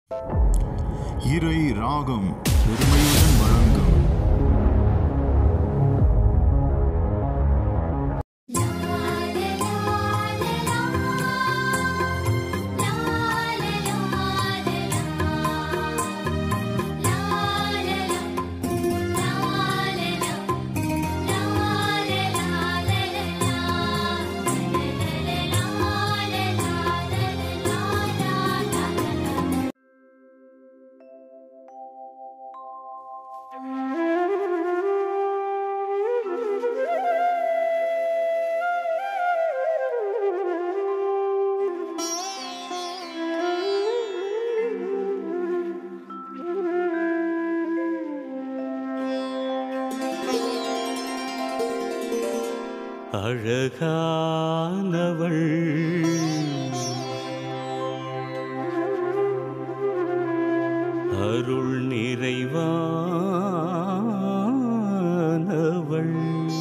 இறை ராகம் பெருமையுடன் வழங்கும் அழகானவள் அருள் நிறைவானவள்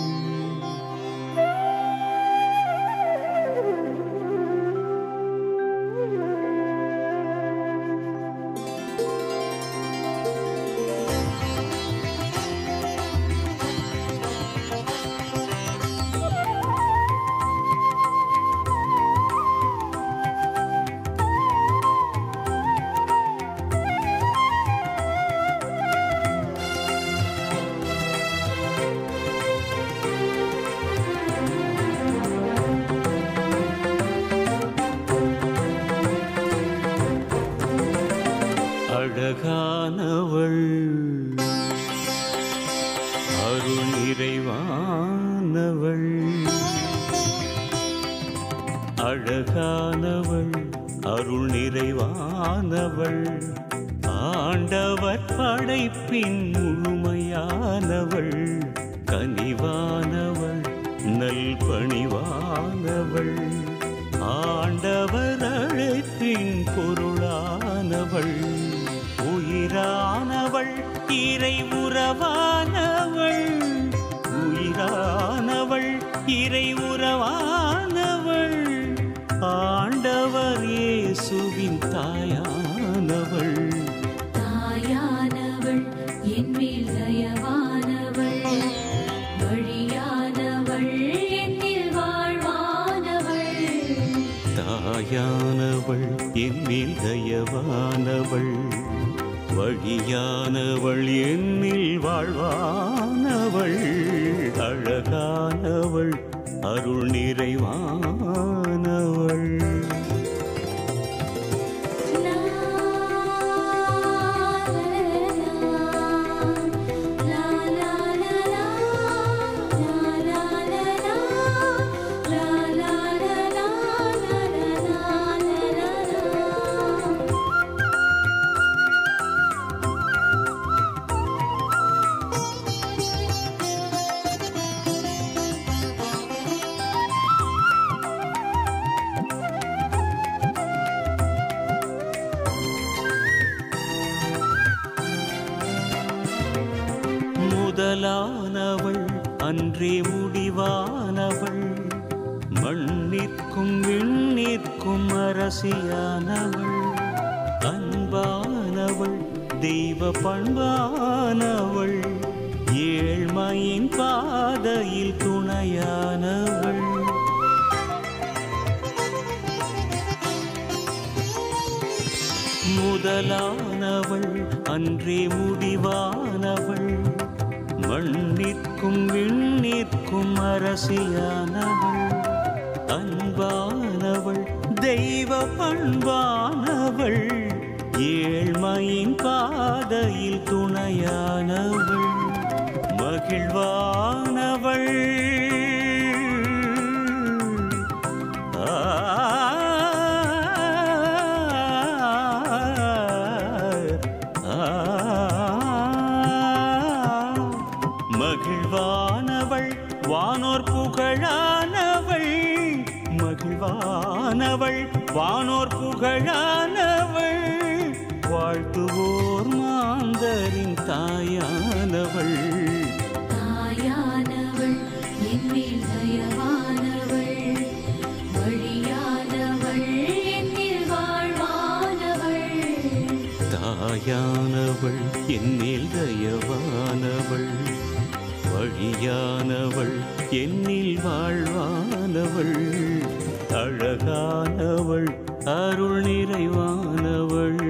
அழகானவள் அருள் நிறைவானவள் அழகானவள் அருள் நிறைவானவள் ஆண்டவர் படைப்பின் முழுமையானவள் கனிவானவள் நல்பணிவானவள் ஆண்டவர் அழைப்பின் பொருளானவள் உயிரானவள் இறை உறவானவள் உயிரானவள் இறை உறவானவள் ஆண்டவர் இயேசுவின் தாயானவள் தாயானவள் என் மேல் தயவானவள் வழியானவள் என்னில் வாழ்வானவள் தாயானவள் என்னில் தயவானவள் வழியானவள் என்னில் வாழ்வானவள் அழகானவள் அருள் நிறைவானவள் லா, லா, லா, லா, லா, லா, லா, லா, லா, லா, லா, லா, லா, லா, லா, லா, லா. முதலானவள் அன்றே முடிவானவள் மண்ணிற்கும் விண்ணிற்கும் அரசியானவள் அன்பானவள் தெய்வ பண்பானவள் ஏழ்மையின் பாதையில் துணையானவள் முதலானவள் அன்றே முடிவானவள் மண்ணிற்கும் விண்ணிற்கும் அரசியானவள் அன்பானவள் தெய்வ பண்பானவள் ஏழ்மையின் பாதையில் துணையானவள் மகிழ்வானவள் மகிழ்வானவள் வானோர் புகழானவள் மகிழ்வானவள் வானோர் புகழானவள் வாழ்த்துவோர் மாந்தரின் தாயானவள் தாயானவள் என் மேல் தயவானவள் வழியானவள் என்னில் வாழ்வானவள் தாயானவள் என்னில் தயவானவள் வழியானவள் என்னில் வாழ்வானவள் அழகானவள் அருள் நிறைவானவள்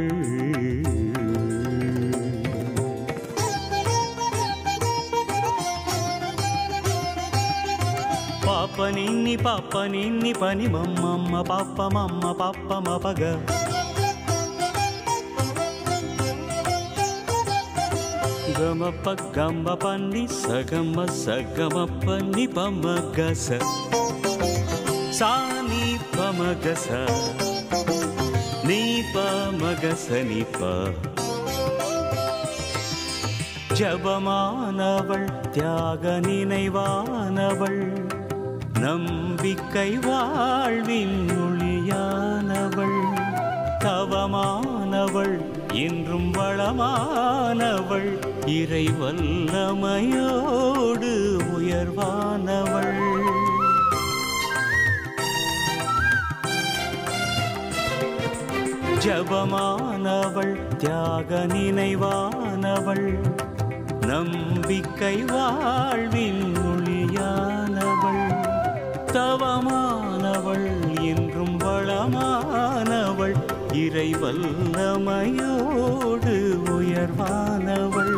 పాప నిన్ని పాప నిన్ని పని మమ్మమ్మ పాప మమ్మ పాప మపగ గమప గమ్మ పన్ని సగమ సగమ పన్ని పమ గస సాని పమ గస నీ పమ గస నీ ప ஜபமானவள் தியாக நினைவானவள் நம்பிக்கை வாழ்வின் ஒளியானவள் தவமானவள் என்றும் வளமானவள் இறை வல்லமையோடு உயர்வானவள் ஜபமானவள் தியாக நினைவானவள் நம்பிக்கை வாழ்வின் ஒளியானவள் தவமானவள் என்றும் வளமானவள் இறை வல்லமையோடு உயர்வானவள்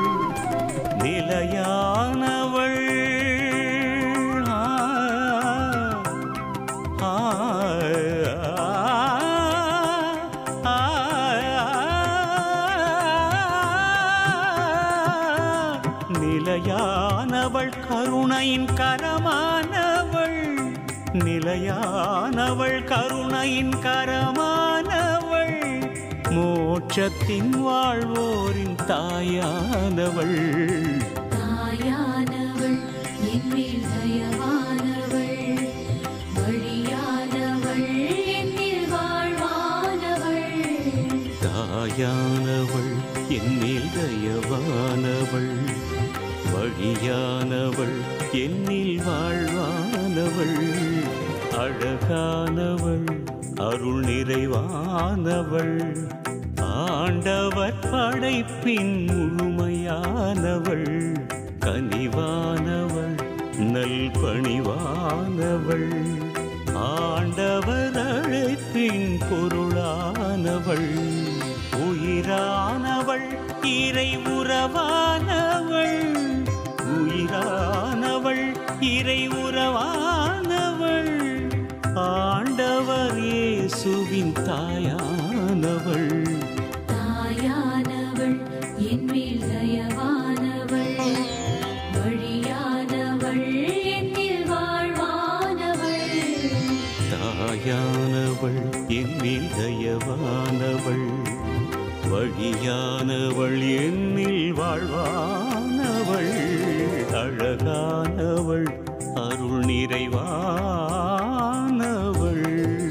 நிலையானவள் ஆ, ஆ, ஆ, நிலையானவள் கருணையின் கரமானவள் நிலையானவள் கருணையின் கரமானவள் மோட்சத்தின் வாழ்வோரின் தாயானவள் தாயானவள் என்மேல் தயவானவள் வழியானவள் என்னில் வாழ்வானவள் தாயானவள் என்னில் தயவானவள் வழியானவள் என்னில் வாழ்வானவள் அழகானவள் அருள் நிறைவானவள் ஆண்டவர் படைப்பின் முழுமையானவள் கனிவானவள் நல்பணிவானவள் ஆண்டவர் அழைப்பின் பொருளானவள் உயிரானவள் இறை உறவானவள் உயிரானவள் இறை உறவானவள் ஆண்டவர் இயேசுவின் தாயானவள் தாயானவள் என்மேல் தயவானவள் வழியானவள் என்னில் வாழ்வானவள் தாயானவள் என்னில் தயவானவள் வழியானவள் என்னில் வாழ்வானவள் அழகானவள் அருள் நிறைவானவள்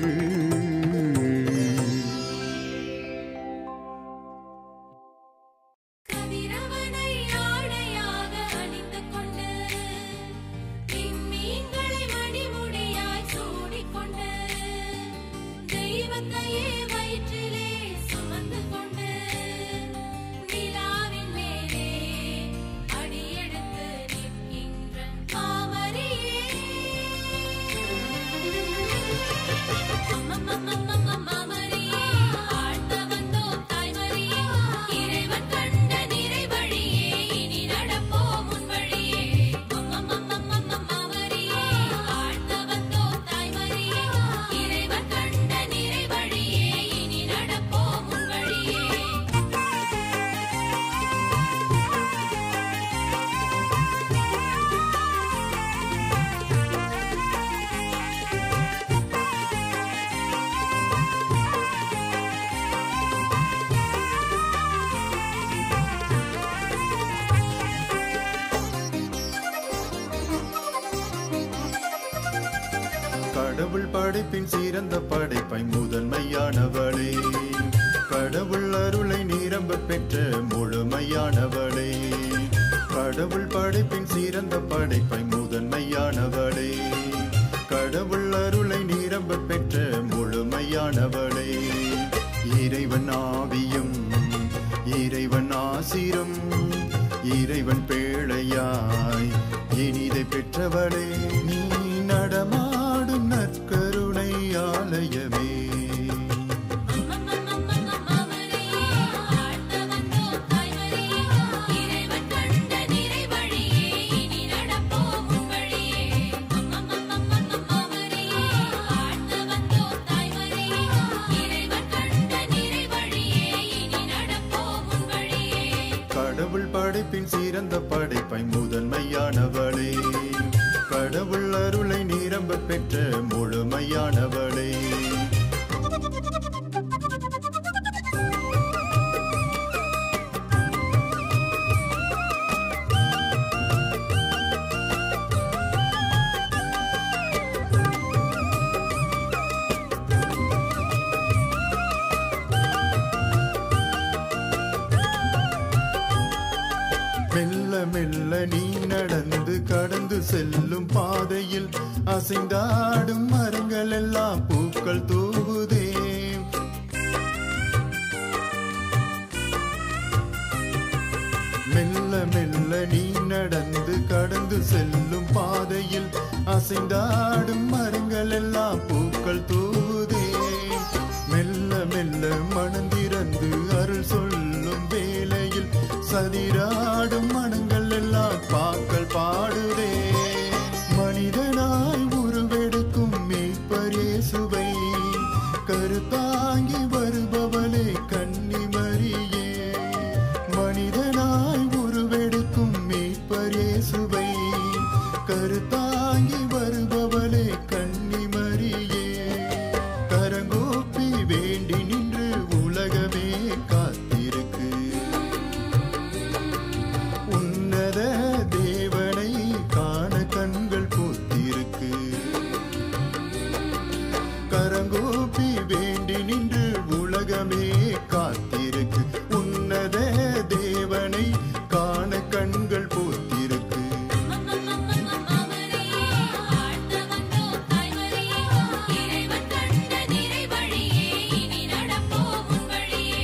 கதிரவனை ஆடையாக அணிந்து கொண்டு விண்மீன்களை மணிமுடியாய் சூடிக்கொண்டு தெய்வத்தையே வயிற்றிலே சுமந்து கொண்டு நிலாவின் மேலே அடியெடுத்து நிற்கின்ற மாமரியே மாமரியே ஆழ்த்த வந்தோம் தாய்மரியே இறைவன் கண்ட நிறைவழியே இனி நடப்போம் முன் வழியே மாமரியே ஆழ்த்த வந்தோம் தாய்மரியே இறைவன் கண்ட நிறைவழியே இனி நடப்போம் முன் வழியே கடவுள் படைப்பின் சிறந்த படைப்பை முதன்மையானவளே கடவுள் அருளை நிரம்ப பெற்ற முழுமையானவளே கடவுள் படைப்பின் சிறந்த படைப்பை முதன்மையானவளே கடவுள் அருளை நிரம்ப பெற்ற முழுமையானவளே இறைவன் ஆவியும் ஆசிரும் இறைவன் பேழையாய் இனிதை பெற்றவளே நீ நடமாடும் நற்கருணை ஆலயமே மரியே ஆழ்த்த வந்தோம் தாய்மரியே இறைவன் கண்ட நிறைவழியே இனி நடப்போம் உன் வழியே மரியே ஆழ்த்த வந்தோம் தாய்மரியே இறைவன் கண்ட நிறைவழியே இனி நடப்போம் உன் வழியே கடவுள் படைப்பின் சிறந்த படைப்பை முதன்மையானவளே கடவுள் அருளை நிரம்ப பெற்ற முழுமையானவளே மெல்ல மெல்ல நீ நடந்து கடந்து செல்லும் பாதையில் அசைந்தாடும் மரங்கள் எல்லாம் பூக்கள் தூவுதே மெல்ல மெல்ல நீ நடந்து கடந்து செல்லும் பாதையில் அசைந்தாடும் மரங்கள் எல்லாம் பூக்கள் தூவுதே மெல்ல மெல்ல மனந்திறந்து அருள் சொல்லும் வேளையில் சதிராடும் மனங்கள் எல்லாம் பாக்கள் பாடுதே மனிதனாய் உருவெடுக்கும் மேய்ப்பரேசுவை கருத்தாங்கி வருபவளே கன்னிமரியே மனிதனாய் உருவெடுக்கும் மேய்ப்பரேசுவை கருத்தாங்கி வருபவளே கன்னிமரியே கரங்கூப்பி வேண்டி நின்று உலகமே காத்திருக்கு உன்னத தேவனை காண கண்கள் பூத்திருக்கு கரங்கூப்பி வேண்டி நின்று உலகமே காத்திருக்கு உன்னத தேவனை காண கண்கள் பூத்திருக்கு மரியே ஆழ்த்த வந்தோம் தாய்மரியே இறைவன் கண்ட நிறைவழியே இனி நடப்போம் உன் வழியே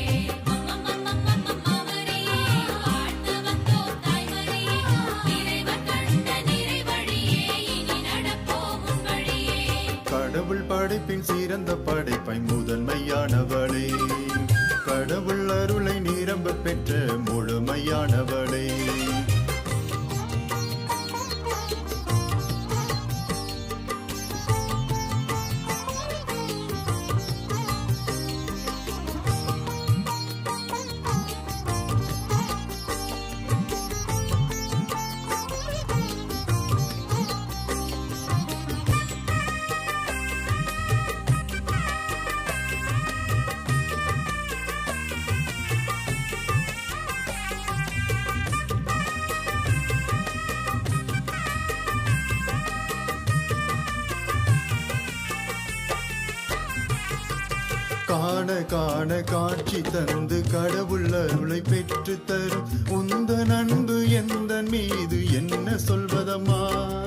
மரியே ஆழ்த்த வந்தோம் தாய்மரியே இறைவன் கண்ட நிறைவழியே இனி நடப்போம் உன் வழியே கடவுள் படைப்பின் சிறந்த படைப்பை முதன்மையானவளே கடவுள் அருளை நிரம்ப பெற்ற முழுமையானவளே காண காண காட்சி தந்து கடவுள் அருளை பெற்று தரும் உந்த நண்பு எந்த மீது என்ன சொல்வதம்மா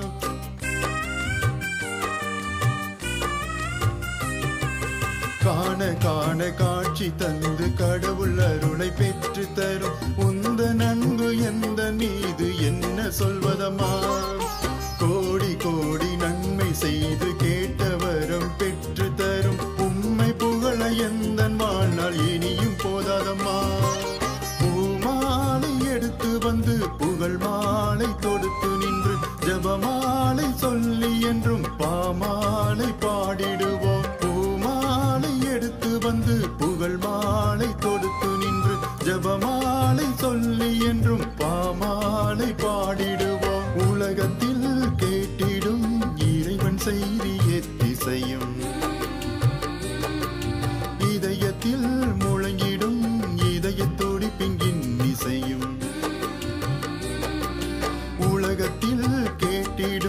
காண காண காட்சி தந்து கடவுள் அருளை பெற்று தரும் உந்த நண்பு எந்த மீது என்ன சொல்வதம்மா கோடி கோடி நன்மை செய்து கேட்டவரம் பெற்று தரும் உம்மை புகழ எந்த வாழ்நாள் இனியும் போதாதம்மா பூமாலை எடுத்து வந்து புகழ் மாலை தொடுத்து நின்று ஜபமாலை சொல்லி என்றும் பாமாலை பாடிடுவோம் பூமாலை எடுத்து வந்து புகழ் மாலை தொடுத்து நின்று ஜபமாலை சொல்லி என்றும் பாமாலை பாடிடுவோம் உலகத்தில் கேட்டிடும் இறைவன் செய்தி எத்திசையும் இதயத்தில் முழங்கிடும் இதய துடிப்பிங்கின் இசையும் உலகத்தில் கேட்டிடும்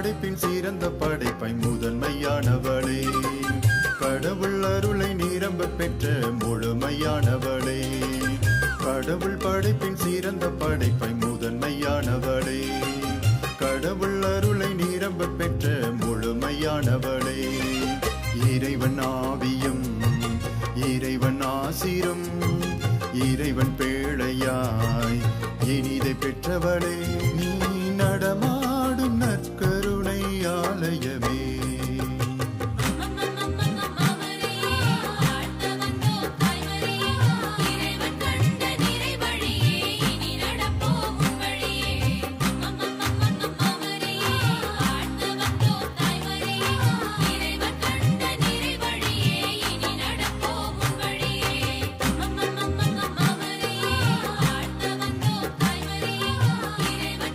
படைப்பின் சிறந்த படைப்பை முதன்மையானவளே கடவுள் அருளை நிரம்ப பெற்ற முழுமையானவளே கடவுள் படைப்பின் சிறந்த படைப்பை முதன்மையானவளே கடவுள் அருளை நிரம்ப பெற்ற முழுமையானவளே இறைவன் ஆவியும் இறைவன் ஆசிரும் இறைவன் பேழையாய் இனிதை பெற்றவளே நீ நடமாடும் நற்கருணை ஆலயமே மமமமமமமரியே ஆழ்த்த வந்தோம் தாய்மரியே இறைவன் கண்ட நிறைவழியே இனி நடப்போம் உன் வழியே மமமமமமரியே ஆழ்த்த வந்தோம் தாய்மரியே இறைவன் கண்ட நிறைவழியே இனி நடப்போம் உன் வழியே மமமமமமரியே ஆழ்த்த வந்தோம் தாய்மரியே இறைவன்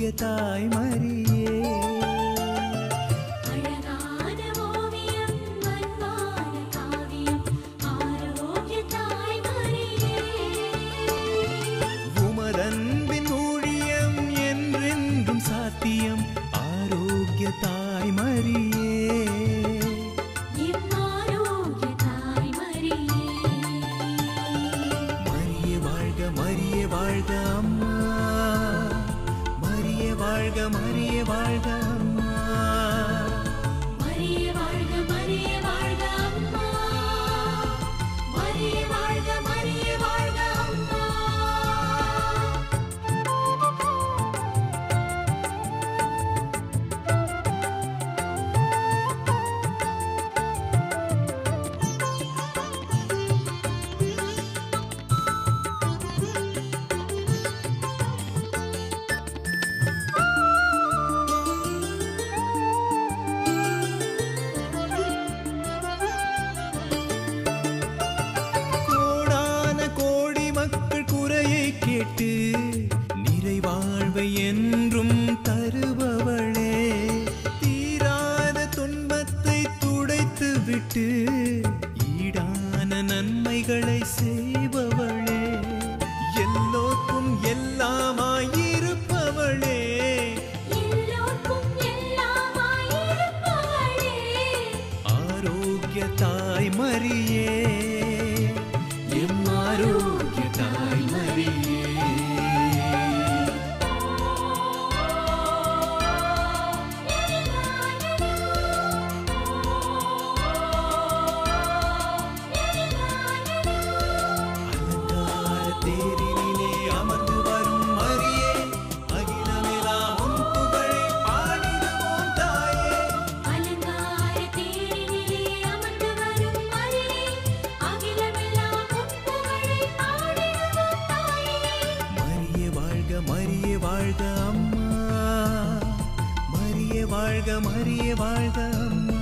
தாய் மரியே அழகான ஓவியம் அன்பான காவியம் ஆரோக்கிய தாய்மரியே உமதன்பின் ஊழியம் என்றென்றும் சாத்தியம் ஆரோக்கிய தாய் மரியே இம்மாரோக்கிய தாய்மரியே மரிய வாழ்க மரிய வாழ்க அம்மா மரிய வாழ்க மரிய வாழ்க அம்மா மரியே வாழ்க மரியே வாழ்க அம்மா மரியே வாழ்க மரியே வாழ்க அம்மா கோடான கோடி மக்கள் குறையை கேட்டு நிறைவாழ்வை என்றும் தருபவளே தீராத துன்பத்தை துடைத்து விட்டு ஈடான நன்மைகளை செய்பவளே எல்லோர்க்கும் எல்லாமாயிருப்பவளே எல்லோர்க்கும் எல்லாமாயிருப்பவளே ஆரோக்கிய தாய் மரியே எம் ஆரோக்கிய தாய் மரியே அலங்கார தேரினிலே அமர்ந்து வரும் மரியே அகிலமெல்லாம் உன் புகழை பாடிடுவோம் தாயே அலங்கார தேரினிலே அமர்ந்து வரும் மரியே அகிலமெல்லாம் உன் புகழை பாடிடுவோம் தாயே மரிய வாழ்க மரிய வாழ்க அம்மா மரிய வாழ்க மரிய வாழ்க அம்மா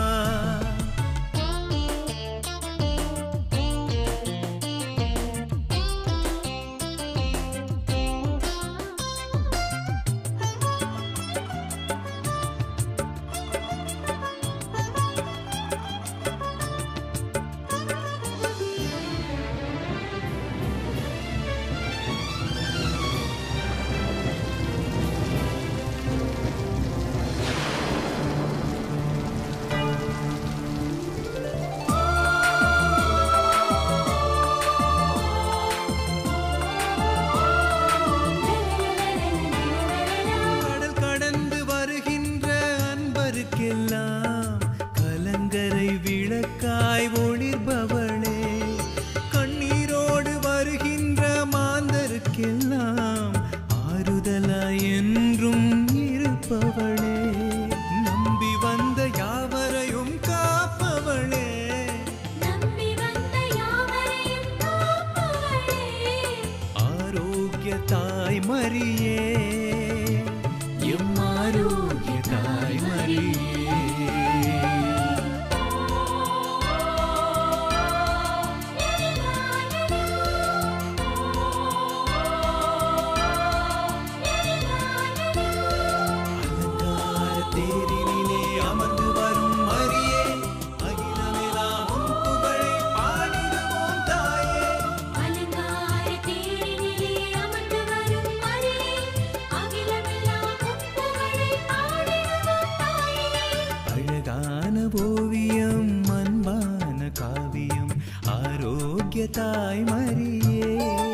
கடல் கடந்து வருகின்ற அன்பருக்கெல்லாம் கலங்கரை விளக்காய் ஒளிர்பவளே கண்ணீரோடு வருகின்ற மாந்தருக்கெல்லாம் ஆறுதலாய் என்றும் இருப்பவளே நம்பி வந்த யாவரையும் காப்பவளே நம்பி வந்த யாவரையும் காப்பவளே ஆரோக்கிய தாய் மரியே எம் ஆரோக்கிய தாய் மரியே அலங்கார தேரினிலே அமர்ந்து வரும் மரியே அகிலமெல்லாம் உன் புகழை பாடிடுவோம் தாயே அலங்கார தேரினிலே அமர்ந்து வரும் மரியே அகிலமெல்லாம் உன் புகழை பாடிடுவோம் தாயே அழகான ஓவியம் அன்பான காவியம் ஆரோக்கிய தாய் மரியே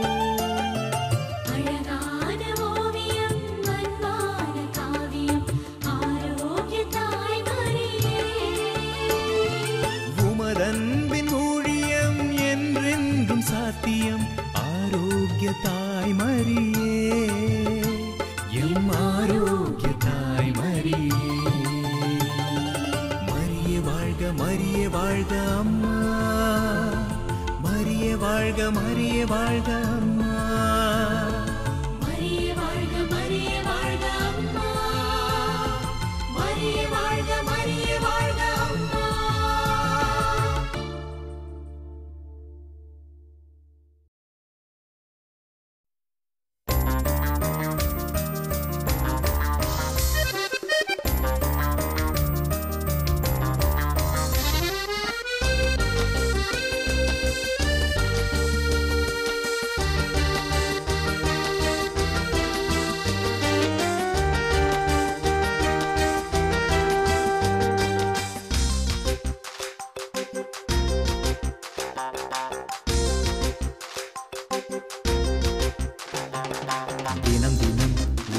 அழகான ஓவியம் அன்பான காவியம் ஆரோக்கிய தாய்மரியே உமதன்பின் ஊழியம் என்றென்றும் சாத்தியம் ஆரோக்கிய தாய் மரியே எம் ஆரோக்கிய தாய் மரியே மரிய வாழ்க மரிய வாழ்க அம்மா மரிய வாழ்க மரிய வாழ்க அம்மா மரியே வாழ்க மரியே வாழ்க அம்மா மரியே வாழ்க மரியே வாழ்க அம்மா ஆ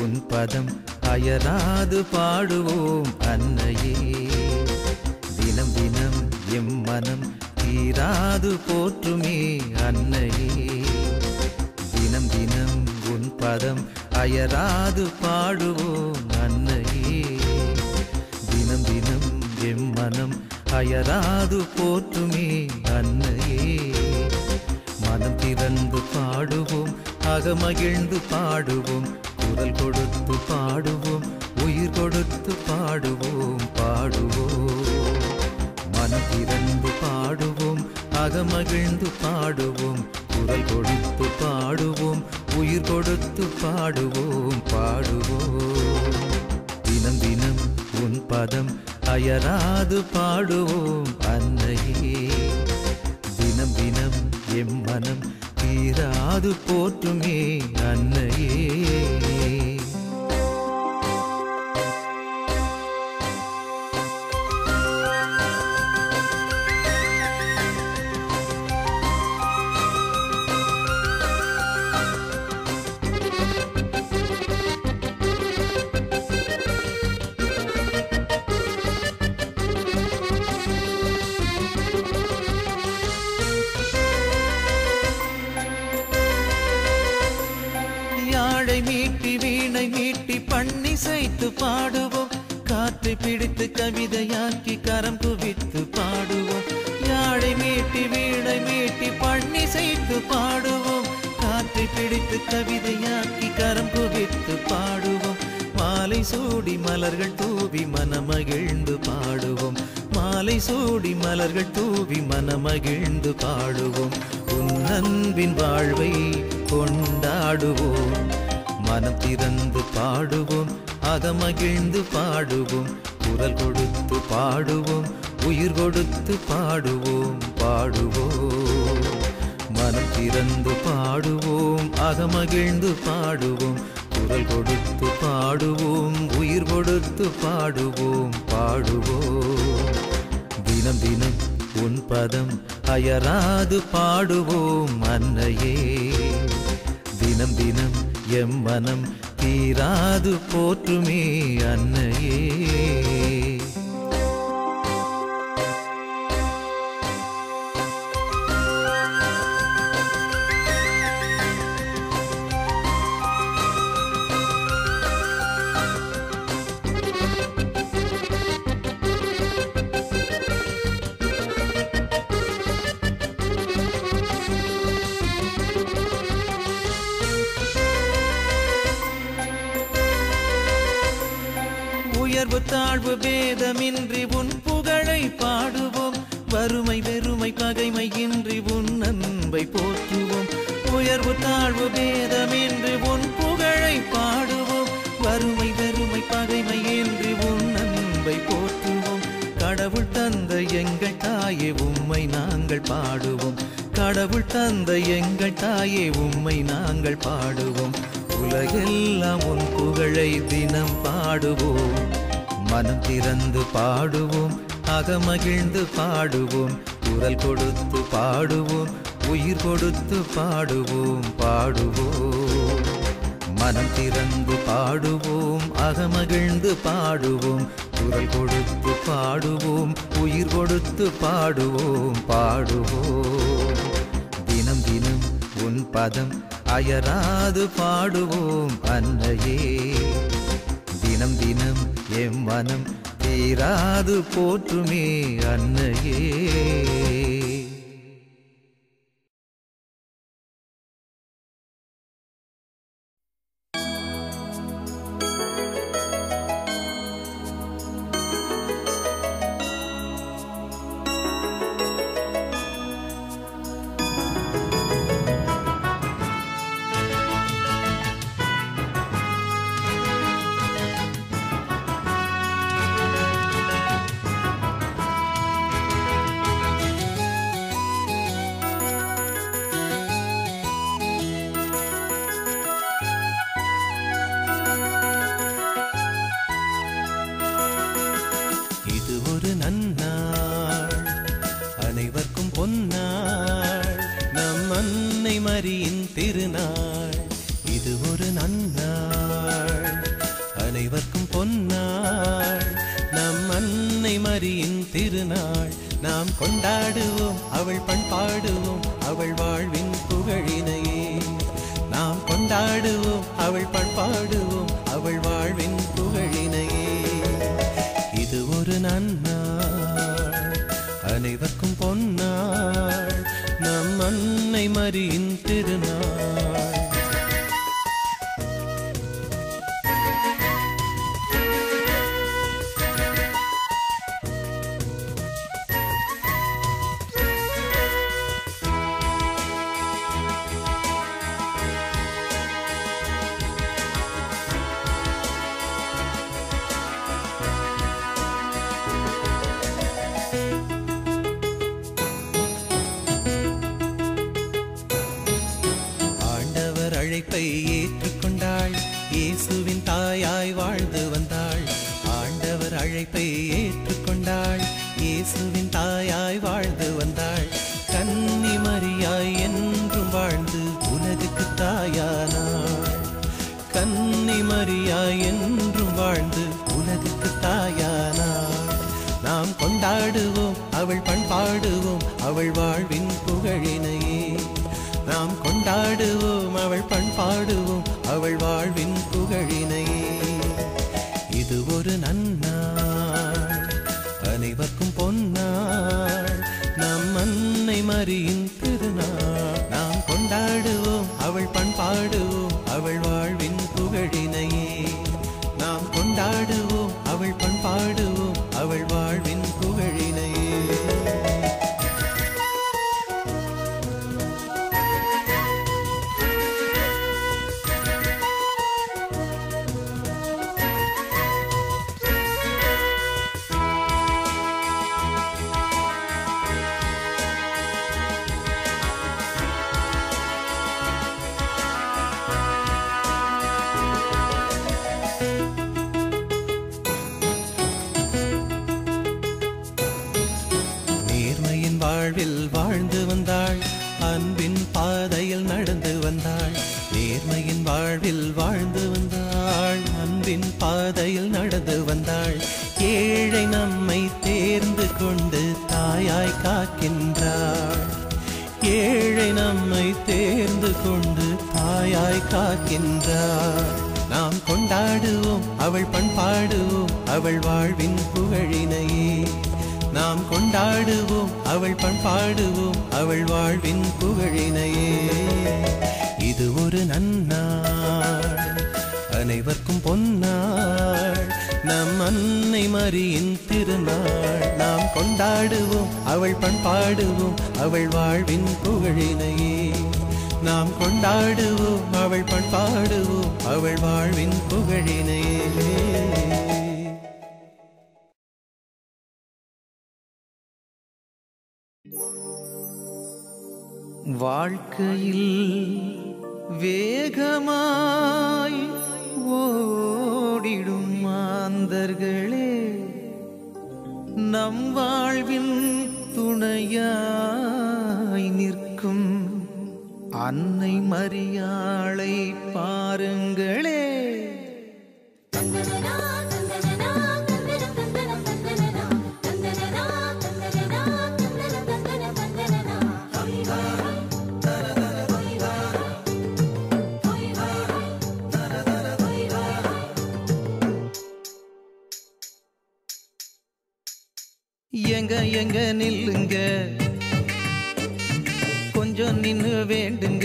உன் பதம் அயராது பாடுவோம் அன்னையே தினம் தினம் எம் மனம் தீராது போற்றுமே அன்னையே தினம் தினம் உன் பதம் அயராது பாடுவோம் அன்னையே தினம் தினம் எம் மனம் அயராது போற்றுமே அன்னையே மனம் திறந்து பாடுவோம் அகமகிழ்ந்து பாடுவோம் குரல் கொடுத்து பாடுவோம் உயிர் கொடுத்து பாடுவோம் பாடுவோம் மனம் திறந்து பாடுவோம் அகமகிழ்ந்து பாடுவோம் குரல் கொடுத்து பாடுவோம் உயிர் கொடுத்து பாடுவோம் பாடுவோம் தினம் தினம் உன் பதம் அயராது பாடுவோம் அன்னையே தினம் தினம் எம் மனம் தீராது போற்றுமே அன்னையே யாழை மீட்டி வீணை மீட்டி பண்ணி செய்து பாடுவோம் காற்றை பிடித்து கவிதையாக்கி கரம் குவித்து பாடுவோம் யாழை மீட்டி வீணை மீட்டி பண்ணி செய்து பாடுவோம் காற்றை பிடித்து கவிதையாக்கி கரம் குவித்து பாடுவோம் மாலை சூடி மலர்கள் தூவி மனமகிழ்ந்து பாடுவோம் மாலை சூடி மலர்கள் தூவி மனமகிழ்ந்து பாடுவோம் உன் அன்பின் வாழ்வை கொண்டாடுவோம் மனம் திறந்து பாடுவோம் அகமகிழ்ந்து பாடுவோம் குரல் கொடுத்து பாடுவோம் உயிர் கொடுத்து பாடுவோம் பாடுவோம் மனம் திறந்து பாடுவோம் அகமகிழ்ந்து பாடுவோம் குரல் கொடுத்து பாடுவோம் உயிர் கொடுத்து பாடுவோம் பாடுவோம் தினம் தினம் உன் பதம் அயராது பாடுவோம் அன்னையே தினம் தினம் எம் மனம் தீராது போற்றுமே அன்னையே உயர்வு தாழ்வு பேதமின்றி உன் புகழை பாடுவோம் வறுமை வெறுமை பகைமை இன்றி உன் அன்பை போற்றுவோம் உயர்வு தாழ்வு பேதமின்றி உன் புகழை பாடுவோம் வறுமை வெறுமை பகைமை இன்றி உன் அன்பை போற்றுவோம் கடவுள் தந்த எங்கள் தாயே உம்மை நாங்கள் பாடுவோம் கடவுள் தந்த எங்கள் தாயே உம்மை நாங்கள் பாடுவோம் உலகெல்லாம் உன் புகழை தினம் பாடுவோம் மனம் திறந்து பாடுவோம் அகமகிழ்ந்து பாடுவோம் குரல் கொடுத்து பாடுவோம் உயிர் கொடுத்து பாடுவோம் பாடுவோம் மனம் திறந்து பாடுவோம் அகமகிழ்ந்து பாடுவோம் குரல் கொடுத்து பாடுவோம் உயிர் கொடுத்து பாடுவோம் பாடுவோம் தினம் தினம் உன் பதம் அயராது பாடுவோம் அன்னையே தினம் தினம் எம் மனம் தீராது போற்றுமே அன்னையே இது ஒரு நன்னாள் அனைவருக்கும் பொன்னாள் நம் அன்னை மரியின் திருநாள் இது ஒரு நன்னாள் அனைவருக்கும் பொன்னாள் நம் அன்னை மரியின் திருநாள் நாம் கொண்டாடுவோம் அவள் பண்பாடுவோம் அவள் வாழ்வின் புகழினையே நாம் கொண்டாடுவோம் அவள் பண்பாடுவோம் அவள் வாழ்வின் புகழினையே இது ஒரு நன்னாள் அனைவருக்கும் பொன்னாள் நம் அன்னை மரியின் திருநாள் ஆண்டவர் அழைப்பை ஏற்றுக்கொண்டாள் இயேசுவின் தாயாய் வாழ்ந்து வந்தாள் ஆண்டவர் அழைப்பை ஏற்றுக்கொண்டாள் இயேசுவின் தாயாய் வாழ்ந்து வந்தாள் கன்னி மரியாய் என்றும் வாழ்ந்து உலகுக்கு தாயானாள் கன்னி மரியாய் என்றும் வாழ்ந்து உலகுக்கு தாயானாள் நாம் கொண்டாடுவோம் அவள் பண்பாடுவோம் அவள் வாழ்வின் புகழினையே நாம் கொண்டாடுவோம் அவள் பண்பாடுவோம் அவள் வாழ்வின் புகழினையே இது ஒரு நன்னாள் அனைவருக்கும் பொன்னாள் நம் அன்னை மரியின் திருநாள் நாம் கொண்டாடுவோம் அவள் பண்பாடுவோம் அவள் வாழ்வின் புகழினையே நாம் கொண்டாடுவோம் அவள் பண்பாடுவோம் அவள் வாழ்வின் புகழினையே நேர்மையின் வாழ்வில் வாழ்ந்து வந்தாள் அன்பின் பாதையில் நடந்து வந்தாள் நேர்மையின் வாழ்வில் வாழ்ந்து வந்தாள் அன்பின் பாதையில் நடந்து வந்தாள் ஏழை நம்மை தேர்ந்து கொண்டு தாயாய் காக்கின்றாள் ஏழை நம்மை தேர்ந்து கொண்டு தாயாய் காக்கின்றாள் நாம் கொண்டாடுவோம் அவள் பண்பாடுவோம் அவள் வாழ்வின் புகழினையே நாம் கொண்டாடுவோம் அவள் பண்பாடுவோம் அவள் வாழ்வின் புகழினையே இது ஒரு நன்னாள் அனைவருக்கும் பொன்னாள் நம் அன்னை மரியின் திருநாள் நாம் கொண்டாடுவோம் அவள் பண்பாடுவோம் அவள் வாழ்வின் புகழினையே நாம் கொண்டாடுவோம் அவள் பண்பாடுவோம் அவள் வாழ்வின் புகழினையே வாழ்க்கையில் வேகமாய் ஓடிடும் மாந்தர்களே நம் வாழ்வின் துணையாய் நிற்கும் அன்னை மரியாளை பாருங்களே தந்தனனா தந்தனனா தந்தன தந்தன தந்தனனா தந்தனனா தந்தனனா தந்தன தந்தன தந்தனனா எங்க எங்க நில்லுங்க கொஞ்சம் நின்னு வேண்டுங்க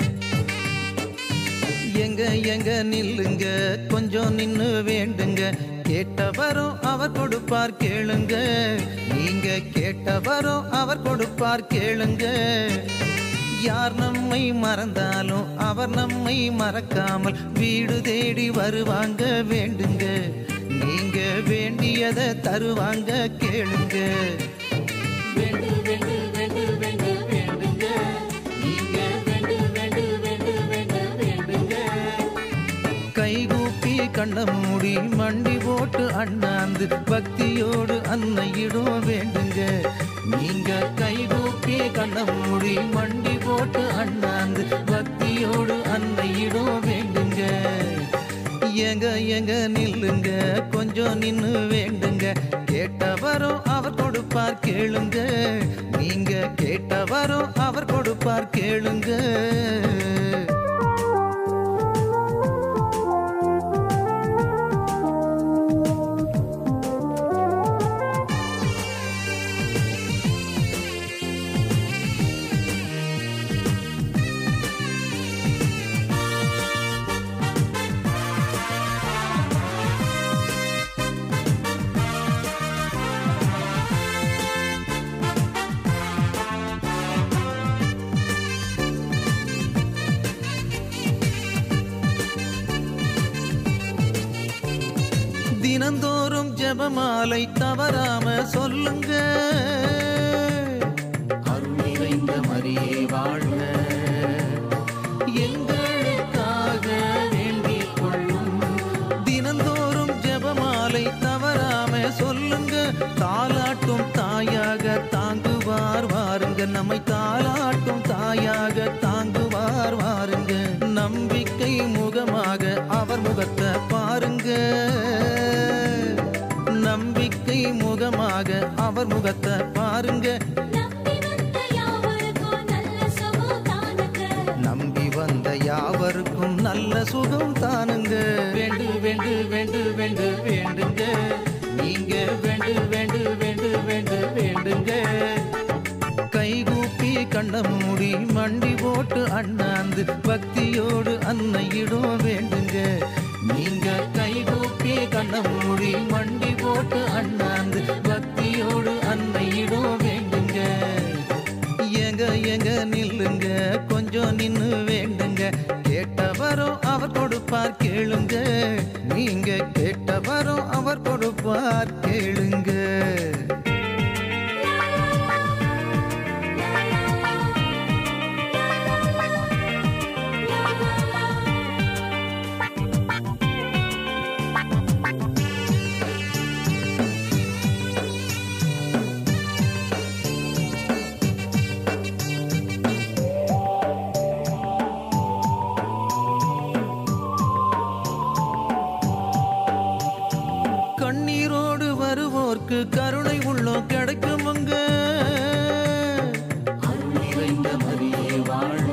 எங்க எங்க நில்லுங்க கொஞ்சம் நின்னு வேண்டுங்க கேட்டவரும் அவர் கொடுப்பார் கேளுங்க நீங்க கேட்டவரும் அவர் கொடுப்பார் கேளுங்க யார் நம்மை மறந்தாலும் அவர் நம்மை மறக்காமல் வீடு தேடி வருவாங்க வேண்டுங்க நீங்க வேண்டியதை தருவாங்க கேளுங்க வேண்டு வேண்டு வேண்டு வேண்டு வேண்டுங்க நீங்க வேண்டு வேண்டு வேண்டு வேண்டு வேண்டுங்க கைகூப்பி கண்ண மூடி மண்டி போட்டு அண்ணாந்து பக்தியோடு அன்னையிடும் வேண்டுங்க நீங்க கைகூப்பி கண்ண மூடி மண்டி போட்டு அண்ணாந்து பக்தியோடு அன்னையிடும் வேண்டுங்க எங்க எங்க நில்லுங்க கொஞ்சம் நின்னு வேண்டுங்க கேட்டவரும் அவர் கொடுப்பார் கேளுங்க நீங்க கேட்டவரும் அவர் கொடுப்பார் கேளுங்க தினந்தோறும் ஜெபமாலை தவறாம சொல்லுங்க அருள் நிறைந்த மரியே வாழ்க எங்களுக்காக வேண்டிக் கொள்ளும் தினந்தோறும் ஜெபமாலை தவறாம சொல்லுங்க தாலாட்டும் தாயாக தாங்குவார் வாருங்க நம்மை தாலாட்டும் தாயாக தாங்குவார் வாருங்க நம்பிக்கை முகமாக அவர் முகத்தை பாருங்க நம்பிக்கை முகமாக அவர் முகத்தை பாருங்க நம்பி வந்த யாவருக்கும் நல்ல சுகம் தானுங்க நம்பி வந்த யாவருக்கும் நல்ல சுகம் தானுங்க வேண்டு வேண்டு வேண்டு வேண்டு வேண்டுங்க நீங்க வேண்டு வேண்டு வேண்டு வேண்டு வேண்டுங்க கைகூப்பி கண்ண மூடி மண்டி போட்டு அண்ணாந்து பக்தியோடு அன்னையிடும் வேண்டுங்க நீங்க கைகூப்பி கண்ண மூடி மண்டி போட்டு அண்ணாந்து பக்தியோடு அன்னையிடும் வேண்டுங்க எங்க எங்க நில்லுங்க கொஞ்சம் நின்னு வேண்டுங்க கேட்டவரும் அவர் கொடுப்பார் கேளுங்க நீங்க கேட்டவரும் அவர் கொடுப்பார் கேளுங்க கண்ணீரோடு வருவோர்க்கு கருணை உள்ளம் கிடைக்குமுங்க அருள் நிறைந்த மரியே வாழ்க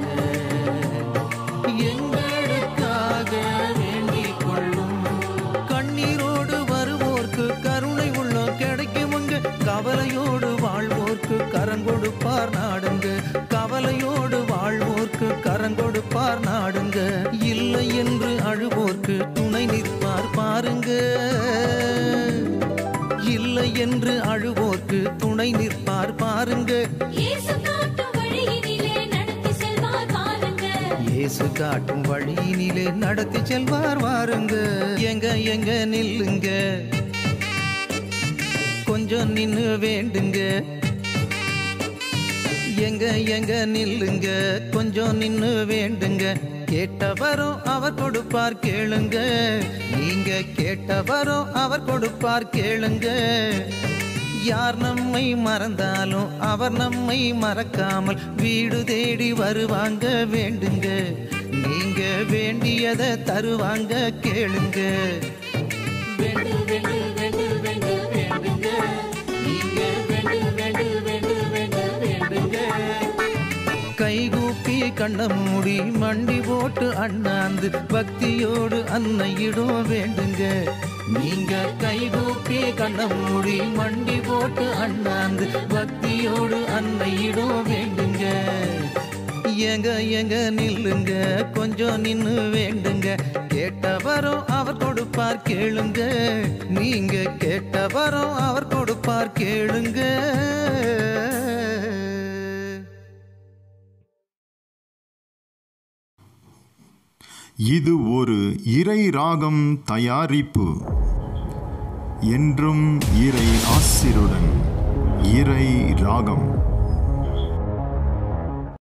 எங்களுக்காக வேண்டிக் கொள்ளும் கண்ணீரோடு வருவோர்க்கு கருணை உள்ளம் கிடைக்குமுங்க கவலையோடு வாழ்வோர்க்கு கரங்கொடுப்பார் நாடுங்க கவலையோடு வாழ்வோர்க்கு கரங்கொடுப்பார் நாடுங்க இல்லை என்று அழுவோர்க்கு துணை நிற்பார் பாருங்க இல்லை என்று அழுவோர்க்கு துணை நிற்பார் பாருங்க இயேசு காட்டும் வழியினிலே நடத்தி செல்வார் பாருங்க இயேசு காட்டும் வழியினிலே நடத்தி செல்வார் வாருங்க எங்க எங்க நில்லுங்க கொஞ்சம் நின்னு வேண்டுங்க எங்க எங்க நில்லுங்க கொஞ்சம் நின்னு வேண்டுங்க கேட்டவரும் அவர் கொடுப்பார் கேளுங்க நீங்க கேட்டவரும் அவர் கொடுப்பார் கேளுங்க யார் நம்மை மறந்தாலும் அவர் நம்மை மறக்காமல் வீடு தேடி வருவாங்க வேண்டுங்க நீங்க வேண்டியதை தருவாங்க கேளுங்க வேண்டு வேண்டு வேண்டு வேண்டு வேண்டுங்க நீங்க வேண்டு வேண்டு வேண்டு வேண்டு வேண்டுங்க கைகூப்பி கண்ண மூடி மண்டி போட்டு அண்ணாந்து பக்தியோடு அன்னையிடும் வேண்டுங்க நீங்க கைகூப்பி கண்ண மூடி மண்டி போட்டு அண்ணாந்து பக்தியோடு அன்னையிடும் வேண்டுங்க எங்க எங்க நில்லுங்க கொஞ்சம் நின்னு வேண்டுங்க கேட்டவரும் அவர் கொடுப்பார் கேளுங்க நீங்க கேட்டவரும் அவர் கொடுப்பார் கேளுங்க இது ஒரு இறை ராகம் தயாரிப்பு என்றும் இறை ஆசிருடன் இறை ராகம்